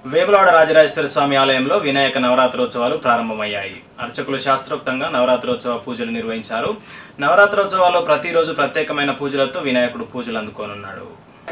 వేములవాడ రాజరాజేశ్వర స్వామి ఆలయంలో వినాయక నవరాత్రోత్సవాలు ప్రారంభమయ్యాయి అర్చకులు శాస్త్రోక్తంగా నవరాత్రోత్సవ పూజలు నిర్వహించారు నవరాత్రోత్సవాల్లో ప్రతిరోజు ప్రత్యేకమైన పూజలతో వినాయకుడు పూజలు అందుకోనున్నాడు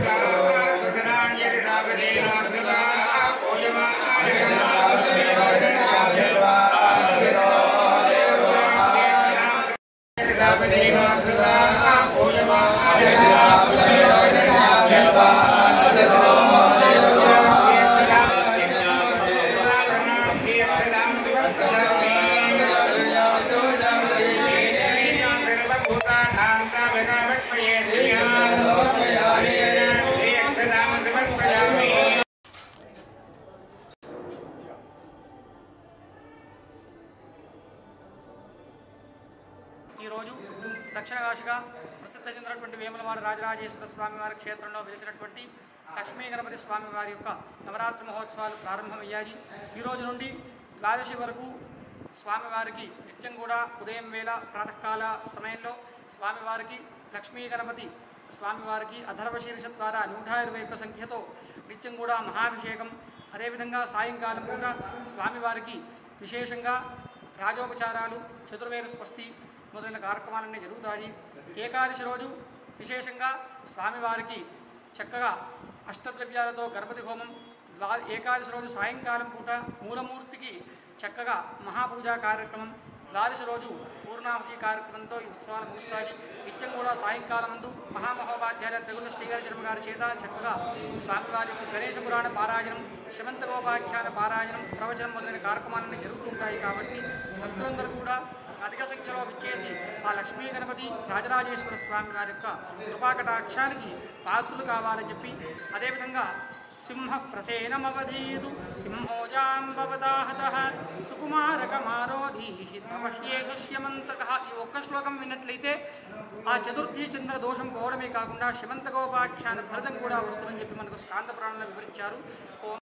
ఈరోజు దక్షిణ కాశిగా ప్రసిద్ధ చెందినటువంటి వేములవాడ రాజరాజేశ్వర స్వామి వారి క్షేత్రంలో వెలిసినటువంటి లక్ష్మీ గణపతి స్వామి వారి యొక్క నవరాత్రి మహోత్సవాలు ప్రారంభమయ్యాయి ఈ రోజు నుండి ద్వాదశి వరకు స్వామివారికి నిత్యం కూడా ఉదయం వేళ ప్రాతకాల సమయంలో స్వామివారికి లక్ష్మీ గణపతి స్వామివారికి అధర్వ శీర్ష ద్వారా నూట ఇరవై ఒక్క సంఖ్యతో నిత్యం కూడా మహాభిషేకం అదేవిధంగా సాయంకాలం పూట స్వామివారికి విశేషంగా రాజోపచారాలు చతుర్వేద స్వస్తి మొదలైన కార్యక్రమాలన్నీ జరుగుతాయి ఏకాదశి రోజు విశేషంగా స్వామివారికి చక్కగా అష్టద్రవ్యాలతో గణపతి హోమం ద్వా ఏకాదశి రోజు సాయంకాలం పూట మూలమూర్తికి చక్కగా మహాపూజా కార్యక్రమం ద్వాదశి రోజు పూర్ణావతి కార్యక్రమంతో ఈ ఉత్సవాలు ముగుస్తాయి నిత్యం కూడా సాయంకాలం ముందు మహామహోపాధ్యాయుల తెగుల శ్రీగారి శర్మ గారి చేత చక్కగా స్వామివారి యొక్క గణేశ పురాణ పారాయణం శమంతకోపాఖ్యాన పారాయణం ప్రవచనం మొదలైన కార్యక్రమాలన్నీ జరుగుతుంటాయి కాబట్టి భక్తులందరూ కూడా అధిక సంఖ్యలో విచ్చేసి ఆ లక్ష్మీ గణపతి రాజరాజేశ్వర స్వామి వారి యొక్క కృపాకటాక్షానికి పాత్రులు కావాలని చెప్పి అదేవిధంగా సింహ ప్రసేనమవధీదు సింహోజాంబవదాహత సుకుమారకమారోధీ తమహ్యేషమంతక ఈ ఒక్క శ్లోకం విన్నట్లయితే ఆ చతుర్థి చంద్ర దోషం పోవడమే కాకుండా శమంతకోపాఖ్యాన ఫలితం కూడా వస్తుందని చెప్పి మనకు స్కాంద పురాణంలో వివరించారు ఓం